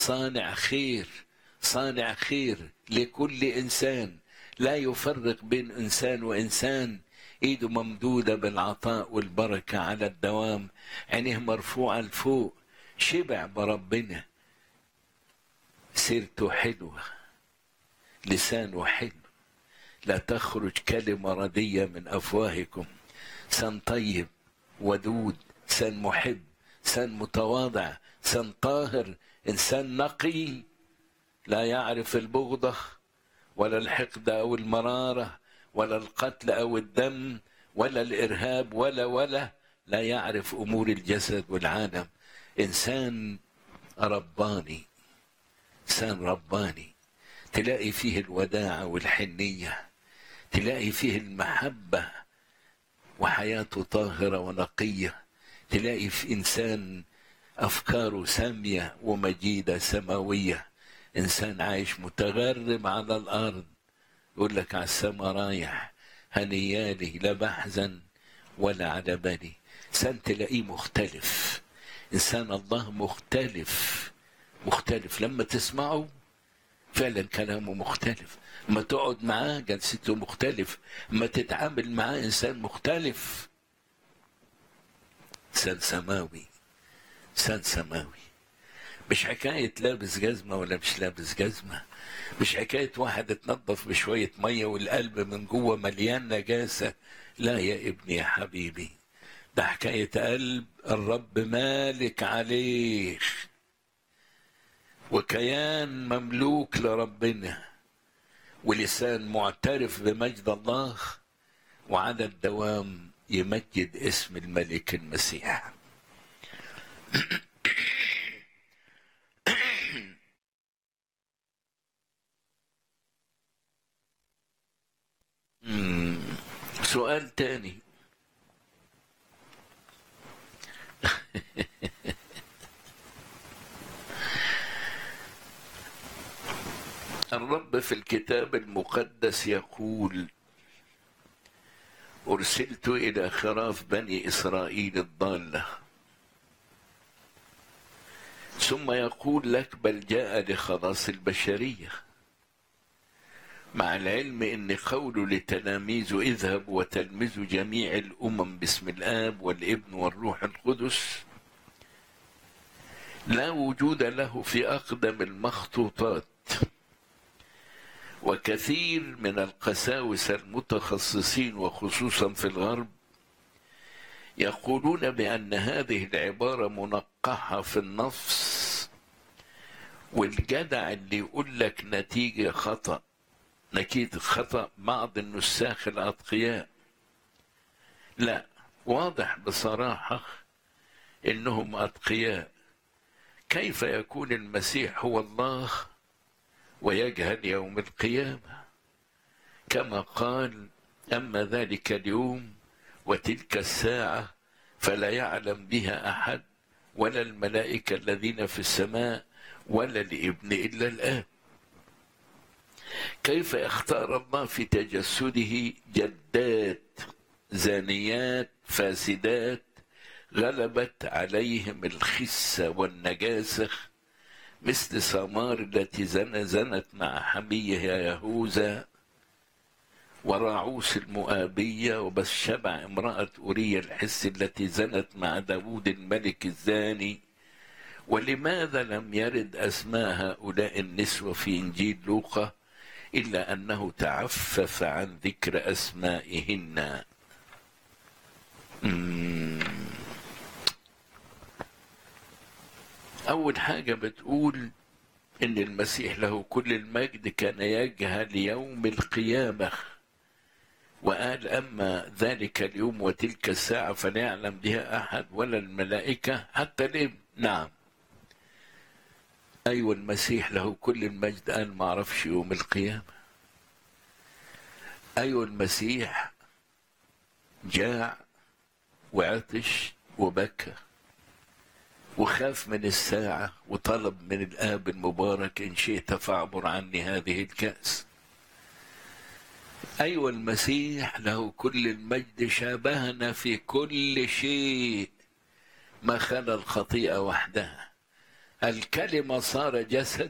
صانع خير صانع خير لكل انسان لا يفرق بين انسان وانسان ايده ممدوده بالعطاء والبركه على الدوام عينيه مرفوعه لفوق شبع بربنا سيرته حلوه لسانه حلو لا تخرج كلمه رديه من افواهكم سن طيب ودود سن محب سن متواضع سن طاهر انسان نقي لا يعرف البغضه ولا الحقد او المراره ولا القتل او الدم ولا الارهاب ولا ولا لا يعرف امور الجسد والعالم انسان رباني انسان رباني تلاقي فيه الوداعه والحنيه تلاقي فيه المحبه وحياته طاهره ونقيه تلاقي في انسان افكاره ساميه ومجيده سماويه انسان عايش متغرب على الارض يقول لك على السما رايح هنيالي لا بحزن ولا على بالي انسان تلاقيه مختلف انسان الله مختلف مختلف لما تسمعه فعلا كلامه مختلف لما تقعد معاه جلسته مختلف لما تتعامل معاه انسان مختلف انسان سماوي انسان سماوي مش حكاية لابس جزمة ولا مش لابس جزمة مش حكاية واحد اتنظف بشوية مية والقلب من جوه مليان نجاسة لا يا ابني يا حبيبي ده حكاية قلب الرب مالك عليه وكيان مملوك لربنا ولسان معترف بمجد الله وعلى الدوام يمجد اسم الملك المسيح سؤال تاني الرب في الكتاب المقدس يقول ارسلت الى خراف بني اسرائيل الضاله ثم يقول لك بل جاء لخلاص البشريه مع العلم ان قوله لتلاميذه اذهبوا وتلمذوا جميع الامم باسم الاب والابن والروح القدس لا وجود له في اقدم المخطوطات وكثير من القساوسه المتخصصين وخصوصا في الغرب يقولون بان هذه العباره منقحه في النص والجدع اللي يقول لك نتيجه خطأ نكيد خطأ بعض النساخ الأتقياء لا واضح بصراحة إنهم أتقياء كيف يكون المسيح هو الله ويجهل يوم القيامة كما قال أما ذلك اليوم وتلك الساعة فلا يعلم بها أحد ولا الملائكة الذين في السماء ولا الابن إلا الآب كيف اختار الله في تجسده جدات زانيات فاسدات غلبت عليهم الخسة والنجاسة مثل سمار التي زن زنت مع حميها يهوذا وراعوس المؤابية وبس شبع امرأة أورية الحس التي زنت مع داود الملك الزاني ولماذا لم يرد أسماء هؤلاء النسوة في إنجيل لوقا إلا أنه تعفف عن ذكر أسمائهن أول حاجة بتقول إن المسيح له كل المجد كان يجهل يوم القيامة وقال أما ذلك اليوم وتلك الساعة فلا يعلم بها أحد ولا الملائكة حتى الابن نعم أيوة المسيح له كل المجد قال ما عرفش يوم القيامة أيوة المسيح جاع وعطش وبكى وخاف من الساعة وطلب من الآب المبارك إن شئت فاعبر عني هذه الكأس أيوة المسيح له كل المجد شابهنا في كل شيء ما خلا الخطيئة وحدها الكلمة صار جسد